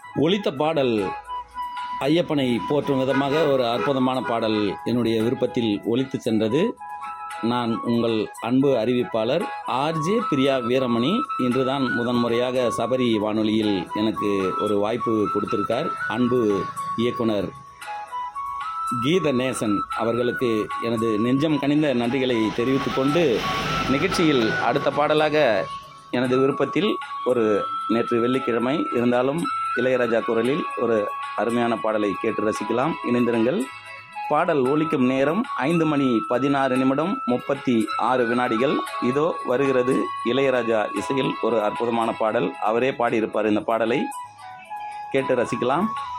ஒலித்த பாடல் ஐயப்பனை போற்றும் விதமாக ஒரு அற்புதமான பாடல் என்னுடைய விருப்பத்தில் ஒலித்து சென்றது நான் உங்கள் அன்பு அறிவிப்பாளர் ஆர்ஜே பிரியா வீரமணி இன்றுதான் முதன்முறையாக சபரி வானொலியில் எனக்கு ஒரு வாய்ப்பு கொடுத்திருக்கார் அன்பு இயக்குனர் கீத நேசன் அவர்களுக்கு எனது நெஞ்சம் கனிந்த நன்றிகளை தெரிவித்துக் கொண்டு நிகழ்ச்சியில் அடுத்த பாடலாக எனது விருப்பத்தில் ஒரு நேற்று வெள்ளிக்கிழமை இருந்தாலும் இளையராஜா குரலில் ஒரு அருமையான பாடலை கேட்டு ரசிக்கலாம் இணைந்திருங்கள் பாடல் ஒலிக்கும் நேரம் ஐந்து மணி பதினாறு நிமிடம் முப்பத்தி ஆறு வினாடிகள் இதோ வருகிறது இளையராஜா இசையில் ஒரு அற்புதமான பாடல் அவரே பாடியிருப்பார் இந்த பாடலை கேட்டு ரசிக்கலாம்